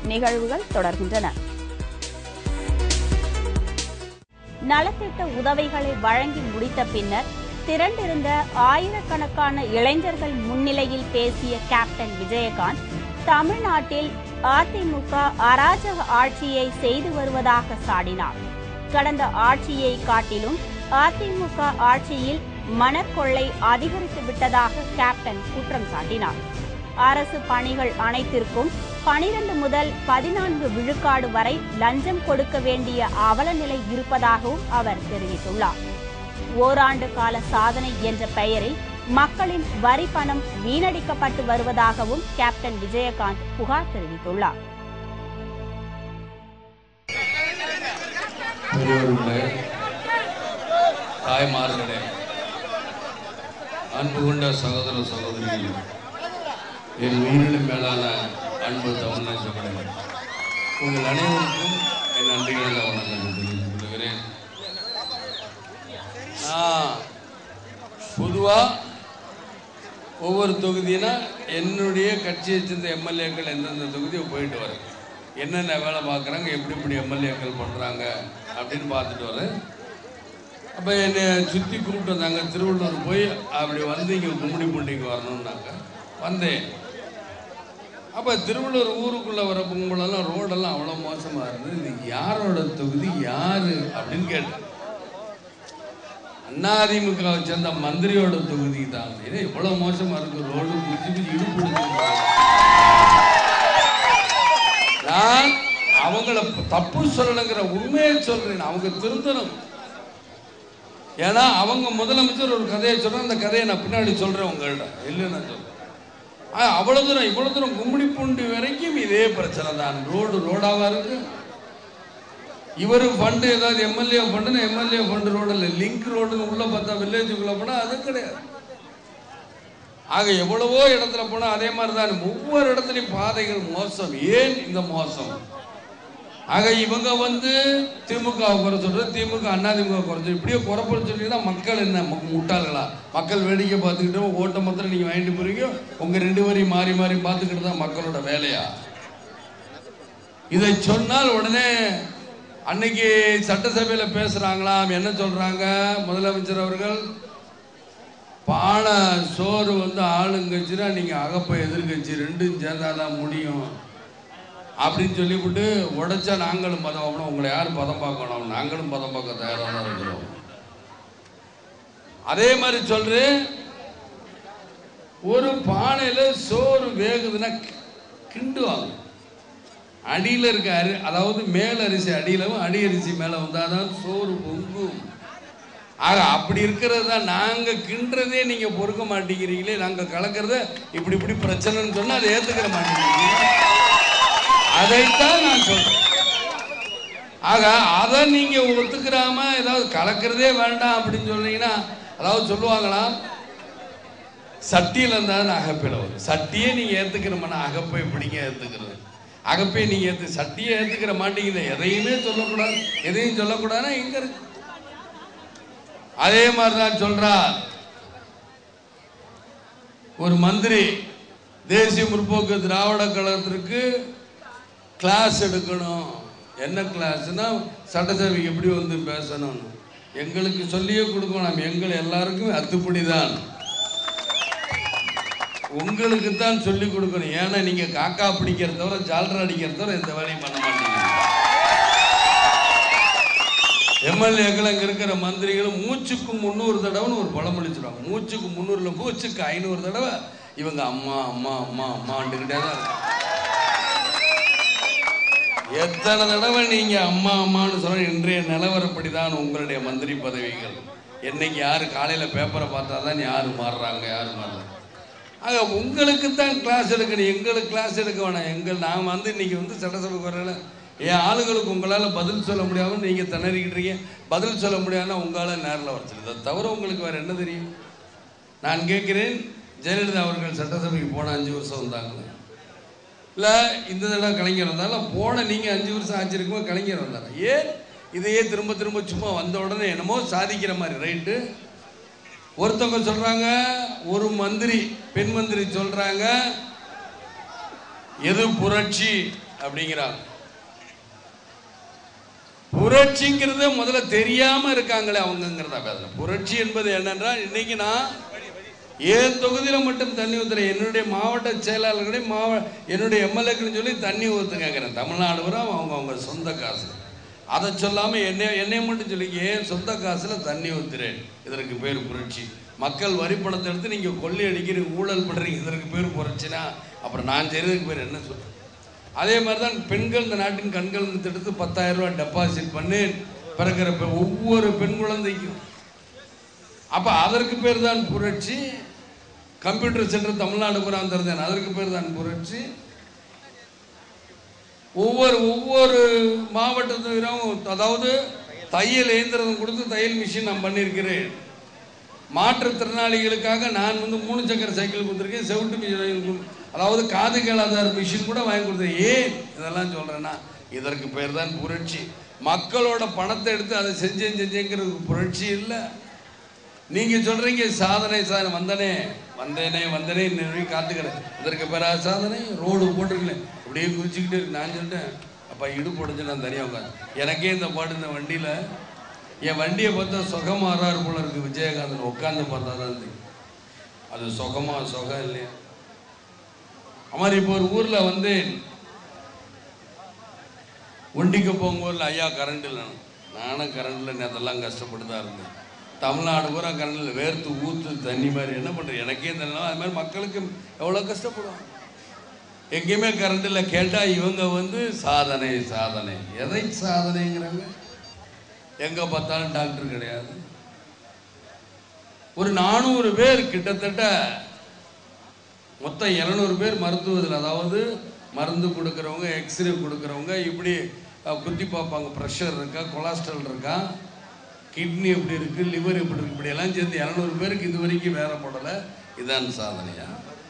நிகழ்வுகள் தொடர்கின்றன நலத்திட்ட உதவிகளை வழங்கி முடித்த பின்னர் திரண்டிருந்த ஆயிரக்கணக்கான இளைஞர்கள் முன்னிலையில் பேசிய கேப்டன் விஜயகாந்த் தமிழ்நாட்டில் அதிமுக அராஜக ஆட்சியை செய்து வருவதாக சாடினார் கடந்த ஆட்சியை காட்டிலும் அதிமுக ஆட்சியில் மணற்கொள்ளை அதிகரித்து விட்டதாக கேப்டன் குற்றம் சாட்டினார் அரசு பணிகள் அனைத்திற்கும் பனிரெண்டு முதல் பதினான்கு விழுக்காடு வரை லஞ்சம் கொடுக்க வேண்டிய அவலநிலை இருப்பதாகவும் அவர் தெரிவித்துள்ளார் ஓராண்டு கால சாதனை என்ற பெயரில் மக்களின் வரி பணம் வீணடிக்கப்பட்டு வருவதாகவும் கேப்டன் விஜயகாந்த் புகார் தெரிவித்துள்ளார் பெரியவர்களே தாய்மார்களே அன்பு கொண்ட சகோதர சகோதரிகளே என் உயிரினும் மேலான அன்பு தமிழ் நேசங்களே உங்கள் அனைவருக்கும் என் நன்றிகளை வணக்கம் தெரிவித்துக் கொள்கிறேன் நான் பொதுவாக ஒவ்வொரு தொகுதினா என்னுடைய கட்சியை சேர்ந்த எம்எல்ஏக்கள் எந்தெந்த தொகுதியை போயிட்டு வரேன் என்னென்ன வேலை பார்க்குறாங்க எப்படி எப்படி எம்எல்ஏக்கள் பண்ணுறாங்க அப்படின்னு பார்த்துட்டு வரேன் அப்போ என்னை சுற்றி கூப்பிட்டு வந்தாங்க திருவள்ளூர் போய் அப்படி வந்து இங்கே கும்மிடி பூண்டிக்கு வரணும்னாங்க வந்தேன் அப்போ திருவள்ளூர் ஊருக்குள்ளே வர கும்பலெல்லாம் ரோடெல்லாம் அவ்வளோ மோசமாக இருந்தது இது யாரோட தொகுதி யார் அப்படின்னு கேட்டேன் அதிமுகவை சேர்ந்த மந்திரியோட தொகுதி தான் இது இவ்வளோ மோசமாக இருக்கு ரோடு குச்சி குச்சி இடுப்பு நான் அவங்கள தப்பு சொல்லணுங்கிற உண்மையை சொல்றேன் அவங்க திருந்தணும் ஏன்னா அவங்க முதலமைச்சர் ஒரு கதையை சொல்றேன் அந்த கதையை நான் பின்னாடி சொல்றேன் உங்கள்ட்ட இல்லைன்னு நான் சொல்றேன் ஆ, அவ்வளவு தூரம் இவ்வளவு தூரம் கும்மிடி பூண்டி வரைக்கும் இதே பிரச்சனை தான் ரோடு ரோடாவா இருக்கு இவர் ஃபண்டு ஏதாவது எம்எல்ஏ ஃபண்டுன்னு எம்எல்ஏ ஃபண்டு ரோடு இல்லை லிங்க் ரோடுன்னு உள்ள பார்த்தா வில்லேஜுக்குள்ள போனா அது கிடையாது ஆக எவ்வளவோ இடத்துல போனா அதே மாதிரி தான் ஒவ்வொரு இடத்துலையும் பாதைகள் மோசம் ஏன் இந்த மோசம் ஆக இவங்க வந்து திமுக குறை சொல்றது திமுக அதிமுக குறை சொல்லி இப்படியே குறைப்பட சொல்லிங்கன்னா மக்கள் என்ன மு- முட்டாள்களா மக்கள் வேடிக்கை பார்த்துக்கிட்டு ஓட்ட மாத்திரம் நீங்க வாங்கிட்டு போறீங்க உங்க ரெண்டு வரையும் மாறி மாறி பார்த்துக்கிட்டு தான் மக்களோட வேலையா இதை சொன்னால் உடனே அன்னைக்கு சட்டசபையில பேசுறாங்களாம் என்ன சொல்றாங்க முதலமைச்சர் அவர்கள் பானை சோறு வந்து ஆளுங்கட்சினா நீங்க அகப்ப எதிர்கட்சி ரெண்டும் சேர்ந்தாதான் முடியும் அப்படின்னு சொல்லிவிட்டு உடைச்சா நாங்களும் பதம் பார்க்கணும் உங்களை யார் பதம் பார்க்கணும் நாங்களும் பதம் பார்க்க தயாராக தான் இருக்கிறோம் அதே மாதிரி சொல்றேன் ஒரு பானையில சோறு வேகுதுன்னா கி- கிண்டுவாங்க அடியில் இருக்க அரி அதாவது மேல் அரிசி அடியிலவும் அடி அரிசி மேலே வந்தாதான் சோறு பொங்கும் ஆக அப்படி இருக்கிறது தான் நாங்கள் கிண்டுறதே நீங்கள் பொறுக்க மாட்டேங்கிறீங்களே நாங்கள் கலக்கிறத இப்படி இப்படி பிரச்சனைன்னு சொன்னால் அதை ஏற்றுக்கிற மாட்டேங்கிறீங்க அதைத்தான் நான் சொல்றேன் ஆக அதை நீங்க ஒத்துக்கிறாம ஏதாவது கலக்கிறதே வேண்டாம் அப்படின்னு சொன்னீங்கன்னா அதாவது சொல்லுவாங்களாம் சட்டியில் இருந்தால் அகப்பையில் வரும் சட்டியே நீங்க ஏத்துக்கிறோம்னா அகப்பை எப்படிங்க ஏத்துக்கிறது அகப்பை நீங்க ஏத்து சட்டியை ஏத்துக்கிற மாட்டீங்க எதையுமே சொல்லக்கூடாது எதையும் சொல்லக்கூடாதுன்னா எங்க இருக்கு அதே மாதிரி தான் சொல்றார் ஒரு மந்திரி தேசிய முற்போக்கு திராவிட கழகத்திற்கு கிளாஸ் எடுக்கணும் என்ன கிளாஸ்னா சட்டசபைக்கு எப்படி வந்து பேசணும்னு எங்களுக்கு சொல்லியே கொடுக்கணும் எங்கள் எல்லாருக்கும் அத்துப்படி தான் உங்களுக்கு தான் சொல்லி கொடுக்கணும் ஏன்னா நீங்க காக்கா பிடிக்கிறத தவிர ஜால்ரா அடிக்கிறத தவிர எந்த வேலையும் பண்ண மாட்டீங்க எம்எல்ஏக்கள் அங்கே இருக்கிற மந்திரிகளும் மூச்சுக்கு முந்நூறு தடவைன்னு ஒரு பழமொழி சொல்லுவாங்க மூச்சுக்கு முந்நூறுல மூச்சுக்கு ஐநூறு தடவை இவங்க அம்மா அம்மா அம்மா அம்மாண்டுக்கிட்டே தான் இருக்காங்க எத்தனை தடவை நீங்க அம்மா அம்மான்னு சொல்ல இன்றைய நிலவரப்படி தான் உங்களுடைய மந்திரி பதவிகள் என்னைக்கு யாரு காலையில பேப்பரை பார்த்தா தான் யாரு மாறுறாங்க யாரு மாறுறாங்க ஆக உங்களுக்கு தான் கிளாஸ் எடுக்கணும் எங்களுக்கு கிளாஸ் எடுக்க வேணாம் எங்கள் நான் வந்து இன்னைக்கு வந்து சட்டசபைக்கு வரல என் ஆளுங்களுக்கு உங்களால் பதில் சொல்ல முடியாமல் நீங்கள் திணறிக்கிட்டீங்க பதில் சொல்ல முடியாதுன்னா உங்களால் நேரில் வர சொல்லுது அதை தவிர உங்களுக்கு வேறு என்ன தெரியும் நான் கேட்கிறேன் ஜெயலலிதா அவர்கள் சட்டசபைக்கு போன அஞ்சு வருஷம் வந்தாங்க இல்லை இந்த தடவை கலைஞர் வந்தாலும் போன நீங்கள் அஞ்சு வருஷம் ஆச்சிருக்கும்போது கலைஞர் வந்தாங்க ஏன் இதையே திரும்ப திரும்ப சும்மா வந்த உடனே என்னமோ சாதிக்கிற மாதிரி ரைட்டு ஒருத்தவங்க சொல்றாங்க ஒரு மந்திரி பெண் மந்திரி சொல்றாங்க எது புரட்சி அப்படிங்கிறாங்க புரட்சிங்கிறது முதல்ல தெரியாம இருக்காங்களே அவங்கங்கிறதா பேசல புரட்சி என்பது என்னென்றால் இன்னைக்கு நான் ஏன் தொகுதியில மட்டும் தண்ணி ஊத்துறேன் என்னுடைய மாவட்ட செயலாளர்களே மாவ என்னுடைய எம்எல்ஏக்கள் சொல்லி தண்ணி ஊத்து கேட்குறேன் தமிழ்நாடு வரை அவங்க அவங்க சொந்த காசு அதை சொல்லாம என்னை என்னை மட்டும் சொல்லி ஏன் சொந்த காசுல தண்ணி ஊத்துறேன் இதற்கு பேர் புரட்சி மக்கள் வரி பணத்தை எடுத்து நீங்க கொள்ளை அடிக்கிறீங்க ஊழல் பண்றீங்க இதற்கு பேர் புரட்சினா அப்புறம் நான் செய்யறதுக்கு பேர் என்ன சொல்றேன் அதே மாதிரி தான் பெண்கள் இந்த நாட்டின் கண்கள் எடுத்து பத்தாயிரம் ரூபாய் டெபாசிட் பண்ணி பிறக்கிற பெ- ஒவ்வொரு பெண் குழந்தைக்கும் அப்ப அதற்கு பேர் தான் புரட்சி கம்ப்யூட்டர் சென்டர் தமிழ்நாடு பூரா திறந்தேன் அதற்கு பேர் தான் புரட்சி ஒவ்வொரு ஒவ்வொரு மாவட்டத்திலும் அதாவது தையல் இயந்திரம் கொடுத்து தையல் மிஷின் நான் பண்ணியிருக்கிறேன் மாற்றுத்திறனாளிகளுக்காக நான் வந்து மூணு சக்கர சைக்கிள் கொடுத்துருக்கேன் செவிட்டு மிஷின் அதாவது காது கேளாதார் மிஷின் கூட வாங்கி கொடுத்தேன் ஏன் இதெல்லாம் சொல்றேன்னா இதற்கு பேர் தான் புரட்சி மக்களோட பணத்தை எடுத்து அதை செஞ்சேன் செஞ்சேங்கிறது புரட்சி இல்லை நீங்க சொல்றீங்க சாதனை சாதனை வந்தனே வந்தேனே வந்தனே இன்னை காத்துக்கிறேன் இதற்கு பேரா சாதனை ரோடு போட்டிருக்கேன் அப்படியே குதிச்சுக்கிட்டே இருக்கு நான் சொல்லிட்டேன் அப்பா இடுப்பு உடஞ்சு நான் தனியாக உட்காந்து எனக்கே இந்த பாட்டு இந்த வண்டியில என் வண்டியை பார்த்தா சுகமா வராரு போல இருக்கு விஜயகாந்தன் உட்காந்து பார்த்தா தான் தெரியும். அது சுகமா சுகம் இல்லையா அம்மாரி இப்போ ஒரு ஊர்ல வந்தேன் ஒண்டிக்கு போங்க ஊரில் ஐயா கரண்ட் இல்லை நானும் கரண்ட்ல நேரத்தெல்லாம் கஷ்டப்பட்டு தான் இருந்தேன் தமிழ்நாடு பூரா கரண்டில் வேர்த்து ஊத்து தண்ணி மாதிரி என்ன பண்ணுறது எனக்கே தெரியல அது மாதிரி மக்களுக்கு எவ்வளோ கஷ்டப்படுவாங்க எங்கேயுமே கரண்ட் இல்லை கேட்டால் இவங்க வந்து சாதனை சாதனை எதை சாதனைங்கிறாங்க எங்கே பார்த்தாலும் டாக்டர் கிடையாது ஒரு நானூறு பேர் கிட்டத்தட்ட மொத்தம் இரநூறு பேர் மருத்துவத்தில் அதாவது மருந்து கொடுக்குறவங்க எக்ஸ்ரே கொடுக்குறவங்க இப்படி அஹ், குத்தி பார்ப்பாங்க ப்ரெஷர் இருக்கா கொலஸ்ட்ரால் இருக்கா கிட்னி எப்படி இருக்கு லிவர் எப்படி இருக்கு இப்படி எல்லாம் சேர்ந்து இரநூறு பேருக்கு இது வரைக்கும் வேற போடலை இதான் சாதனையா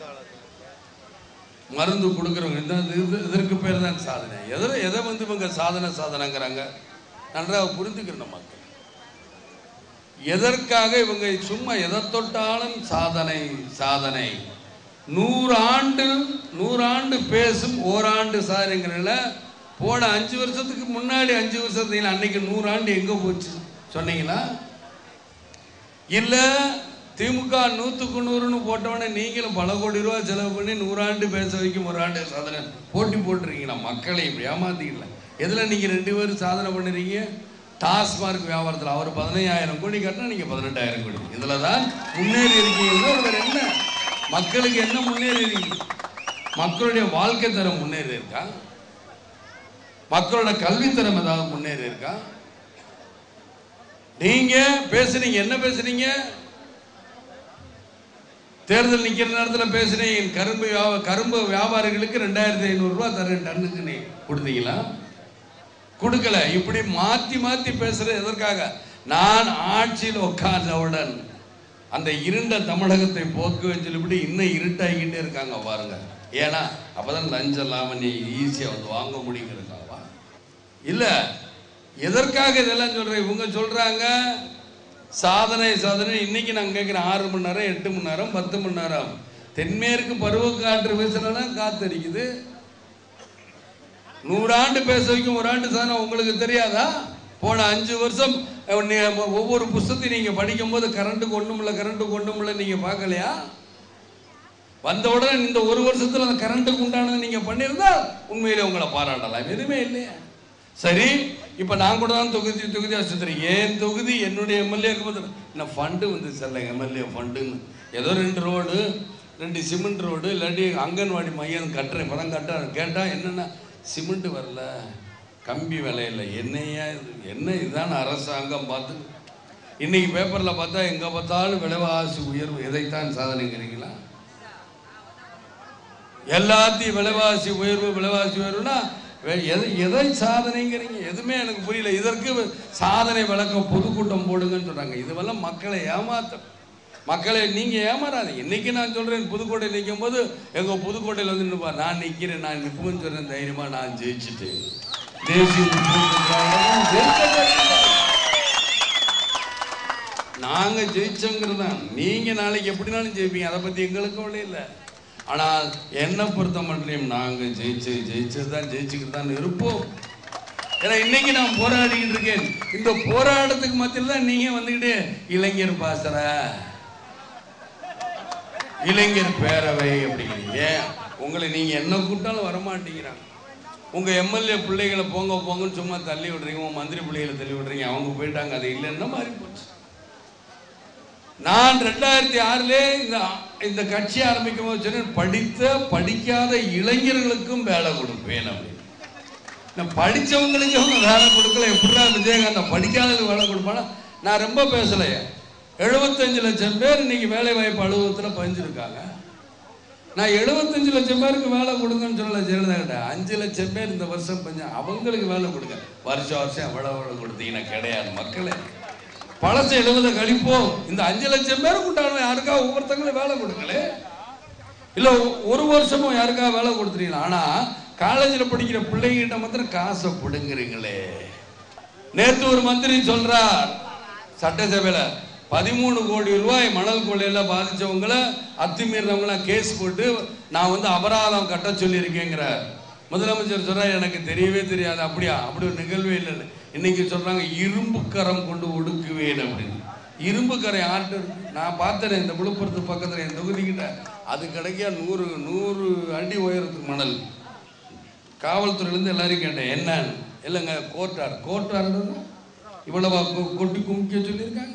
மருந்து கொடுக்குறவங்க இதான் இது- இது- இதற்கு பேர் தான் சாதனை எதை எதை வந்து இவங்க சாதனை சாதனைங்கிறாங்க நன்றாக புரிந்துக்கிறோம் மக்கள் எதற்காக இவங்க சும்மா எதை தொட்டாலும் சாதனை சாதனை நூறாண்டு நூறாண்டு பேசும் ஓராண்டு சாதனைங்கிறதுல போன அஞ்சு வருஷத்துக்கு முன்னாடி அஞ்சு வருஷத்துல அன்னைக்கு நூறாண்டு எங்க போச்சு சொன்னீங்களா இல்ல திமுக நூத்துக்கு நூறுன்னு போட்டவொடனே நீங்களும் பல கோடி ரூபா செலவு பண்ணி நூறாண்டு பேச வைக்கும் ஒரு ஆண்டு சாதனை போட்டி போட்டுருக்கீங்களா மக்களை இப்படி ஏமாத்தீங்களா எதுல நீங்க ரெண்டு பேரும் சாதனை பண்ணுறீங்க டாஸ்மார்க் வியாபாரத்தில் அவர் பதினையாயிரம் கோடி கட்டினா நீங்க பதினெட்டாயிரம் கோடி இதுல தான் முன்னேறி இருக்கீங்க வேற என்ன மக்களுக்கு என்ன முன்னேறி இருக்கீங்க மக்களுடைய வாழ்க்கை தரம் முன்னேறி இருக்கா மக்களோட கல்வித்தரம் ஏதாவது முன்னேறி இருக்கா நீங்க பேசுனீங்க என்ன பேசுனீங்க தேர்தல் நிக்கிற நேரத்துல பேசுனீங்க கரும்பு வியாப- கரும்பு வியாபாரிகளுக்கு ரெண்டாயிரத்தி ஐநூறு ரூபாய் தரேன் டன்னுக்கு நீ கொடுத்தீங்களா கொடுக்கல இப்படி மாத்தி மாத்தி பேசுறது எதற்காக நான் ஆட்சியில் உட்கார்ந்தவுடன் அந்த இருண்ட தமிழகத்தை போக்குவேன்னு சொல்லிவிட்டு இன்னும் இருட்டாகிக்கிட்டே இருக்காங்க பாருங்க ஏன்னா அப்பதான் லஞ்சம் இல்லாம நீ ஈஸியா வந்து வாங்க முடியுங்கிறதுக்காகவா இல்ல எதற்காக இதெல்லாம் சொல்றேன் இவங்க சொல்றாங்க சாதனை சாதனை இன்னைக்கு நான் கேட்கிறேன் ஆறு மணி நேரம் எட்டு மணி நேரம் பத்து மணி நேரம் தென்மேற்கு பருவக்காற்று வீசுனா காத்து அடிக்குது நூறாண்டு பேச வைக்கும் ஒரு ஆண்டு சாதனை உங்களுக்கு தெரியாதா போன அஞ்சு வருஷம் அஹ், நீ ஒவ்வொரு புஸ்தத்தையும் நீங்க படிக்கும் போது கரண்ட்டுக்கு ஒண்ணும் இல்லை கரண்ட்டுக்கு ஒண்ணும் இல்லை நீங்க பார்க்கலையா வந்த உடனே இந்த ஒரு வருஷத்துல அந்த கரண்ட்டுக்கு உண்டானது நீங்க பண்ணியிருந்தா உண்மையிலே உங்களை பாராட்டலாம் எதுவுமே இல்லையா சரி இப்ப நான் கூட தான் தொகுதி தொகுதியா சுத்துறேன் ஏன் தொகுதி என்னுடைய எம்எல்ஏக்கு பதில் இன்னும் ஃபண்டு வந்து செல்ல எம்எல்ஏ ஃபண்டுன்னு ஏதோ ரெண்டு ரோடு ரெண்டு சிமெண்ட் ரோடு இல்லாட்டி அங்கன்வாடி மையம் கட்டுறேன் இப்பதான் கட்ட கேட்டா என்னன்னா சிமெண்ட் வரல கம்பி விலையில என்னையா இது என்ன இதுதான் அரசாங்கம் பார்த்து இன்னைக்கு பேப்பர்ல பார்த்தா எங்க பார்த்தாலும் விலைவாசி உயர்வு எதைத்தான் சாதனைங்கிறீங்களா எல்லாத்தையும் விலைவாசி உயர்வு விலைவாசி உயர்வுனா வே- எதை எதை சாதனைங்கிறீங்க எதுவுமே எனக்கு புரியல இதற்கு சாதனை விளக்கம் பொதுக்கூட்டம் போடுங்கன்னு சொல்றாங்க இதுவெல்லாம் மக்களை ஏமாத்த மக்களை நீங்க ஏமாறாதீங்க இன்னைக்கு நான் சொல்றேன் புதுக்கோட்டை நிற்கும் போது எங்க புதுக்கோட்டையில வந்து நிற்பா நான் நிக்கிறேன் நான் நிற்பேன்னு சொல்றேன் தைரியமா நான் ஜெயிச்சுட்டேன் தேசிய முற்போக்கு திராவிடம் ஜெயிக்க நாங்க ஜெயிச்சோங்கிறது தான் நீங்க நாளைக்கு எப்படினாலும் ஜெயிப்பீங்க அதை பத்தி எங்களுக்கு கவலை இல்லை ஆனால் என்னை பொறுத்த மட்டும் நாங்கள் ஜெயிச்சு ஜெயிச்சது தான் ஜெயிச்சுக்கிட்டு தான் இருப்போம் ஏன்னா இன்னைக்கு நான் போராடிக்கிட்டு இருக்கேன் இந்த போராட்டத்துக்கு மத்தியில் தான் நீங்க வந்துக்கிட்டு இளைஞர் பாசற இளைஞர் பேரவை அப்படிங்கிறீங்க உங்களை நீங்க என்ன கூட்டாலும் வரமாட்டேங்கிறாங்க உங்க எம்எல்ஏ பிள்ளைகளை போங்க போங்கன்னு சும்மா தள்ளி விடுறீங்க உங்க மந்திரி பிள்ளைகளை தள்ளி விடுறீங்க அவங்க போயிட்டாங்க அது இல்லைன்னா மாறி போச்சு நான் ரெண்டாயிரத்தி ஆறுல இந்த இந்த கட்சி ஆரம்பிக்கும் போது சொன்னேன் படித்த படிக்காத இளைஞர்களுக்கும் வேலை கொடுப்பேன் அப்படின்னு நான் படிச்சவங்களுக்கு அவங்க வேலை கொடுக்கல எப்படிடா விஜயகாந்த் படிக்காதவங்களுக்கு வேலை கொடுப்பானா நான் ரொம்ப பேசலையே எழுபத்தஞ்சு லட்சம் பேர் இன்னைக்கு வேலை வாய்ப்பு அலுவலகத்தில் பதிஞ்சிருக்காங்க நான் எழுபத்தஞ்சு லட்சம் பேருக்கு வேலை கொடுங்கன்னு சொல்லல ஜெயலலிதா கிட்ட அஞ்சு லட்சம் பேர் இந்த வருஷம் கொஞ்சம் அவங்களுக்கு வேலை கொடுங்க வருஷம் வருஷம் எவ்வளோ வேலை கொடுத்தீங்கன்னா கிடையாது மக்களே பழச எழுபதை கழிப்போம் இந்த அஞ்சு லட்சம் பேருக்கு உண்டான யாருக்கா ஒவ்வொருத்தங்களும் வேலை கொடுங்களே இல்ல ஒ- ஒரு வருஷமும் யாருக்கா வேலை கொடுத்துறீங்களா ஆனா காலேஜில் படிக்கிற பிள்ளைங்கிட்ட மாத்திரம் காசை பிடுங்குறீங்களே நேத்து ஒரு மந்திரி சொல்றார் சட்டசபையில பதிமூணு கோடி ரூபாய் மணல் கொள்ளையில பாதிச்சவங்கள அத்துமீறினவங்கள கேஸ் போட்டு நான் வந்து அபராதம் கட்ட சொல்லியிருக்கேங்கிறார் முதலமைச்சர் சொல்றார் எனக்கு தெரியவே தெரியாது அப்படியா அப்படி ஒரு நிகழ்வே இல்லை இன்னைக்கு சொல்றாங்க இரும்பு கரம் கொண்டு ஒடுக்குவேன் அப்படின்னு இரும்பு கரை யார்கிட்ட இருக்கு நான் பார்த்தேன் இந்த விழுப்புரத்து பக்கத்துல என் தொகுதிக்கிட்ட அது கிடைக்க நூறு நூறு அடி உயரத்துக்கு மணல் காவல்துறையிலேருந்து எல்லாரையும் கேட்டேன் என்னன்னு இல்லைங்க கோர்ட்டார் கோர்ட்டார் இவ்வளவா கொ- கொட்டி குமிக்க சொல்லியிருக்காங்க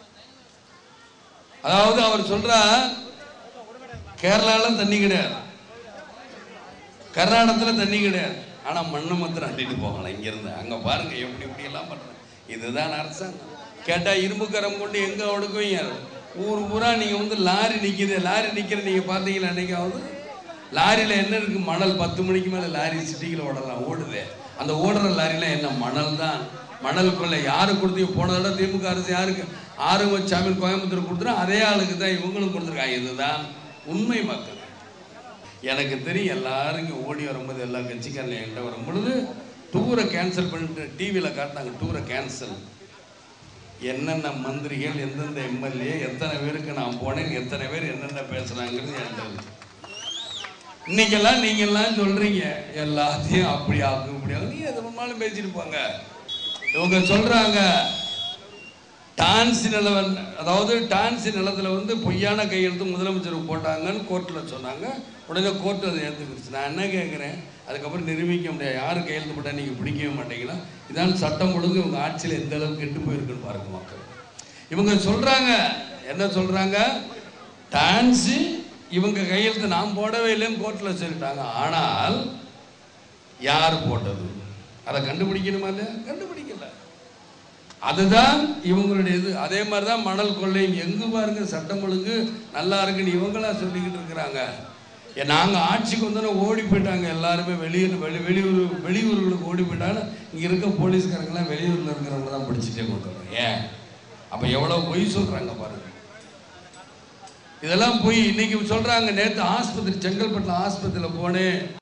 அதாவது அவர் சொல்றார் கேரளால தண்ணி கிடையாது கர்நாடகத்துல தண்ணி கிடையாது ஆனா மண்ணை மாத்திரம் அள்ளிட்டு போகலாம் இங்க இருந்து அங்க பாருங்க எப்படி இப்படி எல்லாம் பண்றாங்க இதுதான் அரசாங்கம் கேட்டா இரும்பு கரம் கொண்டு எங்க ஒடுக்குவீங்க ஊர் பூரா நீங்க வந்து லாரி நிக்குது லாரி நிக்கிற நீங்க பாத்தீங்களா என்னைக்காவது லாரியில என்ன இருக்கு மணல் பத்து மணிக்கு மேல லாரி சிட்டிக்குள்ள ஓடலாம் ஓடுது அந்த ஓடுற லாரியில என்ன மணல் தான் மணல் கொள்ளை யாரு கொடுத்து போன தடவை திமுக அரசு யாருக்கு ஆறுமுகசாமி கோயம்புத்தூர் கொடுத்துரும் அதே ஆளுக்கு தான் இவங்களும் கொடுத்துருக்காங்க இதுதான் உண்மை மக்கள் எனக்கு தெரியும் எல்லாரும் இங்கே ஓடி வரும்போது எல்லா கட்சிக்காரங்க என்கிட்ட வரும் பொழுது டூரை கேன்சல் பண்ணிட்டு டிவியில் காட்டினாங்க டூரை கேன்சல் என்னென்ன மந்திரிகள் எந்தெந்த எம்எல்ஏ எத்தனை பேருக்கு நான் போனேன் எத்தனை பேர் என்னென்ன பேசுனாங்கிறது என்கிட்ட இருக்கு. இன்னைக்கெல்லாம் நீங்கெல்லாம் சொல்றீங்க எல்லாத்தையும் அப்படி ஆகும் இப்படி ஆகும் நீ எது வேணாலும் பேசிட்டு போங்க இவங்க சொல்றாங்க டான்ஸ் நிலவன் அதாவது டான்ஸ் நிலத்துல வந்து பொய்யான கையெழுத்து முதலமைச்சர் போட்டாங்கன்னு கோர்ட்டில் சொன்னாங்க உடனே கோர்ட் அதை ஏற்றுக்கிடுச்சு நான் என்ன கேட்குறேன் அதுக்கப்புறம் நிரூபிக்க முடியாது யார் கையெழுத்து போட்டால் நீங்கள் பிடிக்கவே மாட்டீங்களா இதான் சட்டம் ஒழுங்கு இவங்க ஆட்சியில் எந்த அளவுக்கு கெட்டு போயிருக்குன்னு பாருங்க மக்கள் இவங்க சொல்றாங்க என்ன சொல்றாங்க டான்ஸு இவங்க கையெழுத்து நான் போடவே இல்லைன்னு கோர்ட்டில் சொல்லிட்டாங்க ஆனால் யார் போட்டது அதை கண்டுபிடிக்கணுமா இல்லையா கண்டுபிடிக்கல அதுதான் இவங்களுடைய இது அதே மாதிரி தான் மணல் கொள்ளை எங்கு பாருங்க சட்டம் ஒழுங்கு நல்லா இருக்குன்னு இவங்களா சொல்லிக்கிட்டு இருக்கிறாங்க ஏ, நாங்க ஆட்சிக்கு வந்தோன்னே ஓடி போயிட்டாங்க எல்லாருமே வெளியூர் வெளி வெளியூர் வெளியூர்களுக்கு ஓடி போயிட்டாங்க இங்க இருக்க போலீஸ்காரங்களாம் வெளியூர்ல இருக்கிறவங்க தான் பிடிச்சிட்டே கொடுக்குறோம் ஏன் அப்ப எவ்வளவு பொய் சொல்றாங்க பாருங்க இதெல்லாம் போய் இன்னைக்கு சொல்றாங்க நேத்து ஆஸ்பத்திரி செங்கல்பட்டு ஆஸ்பத்திரியில போனேன்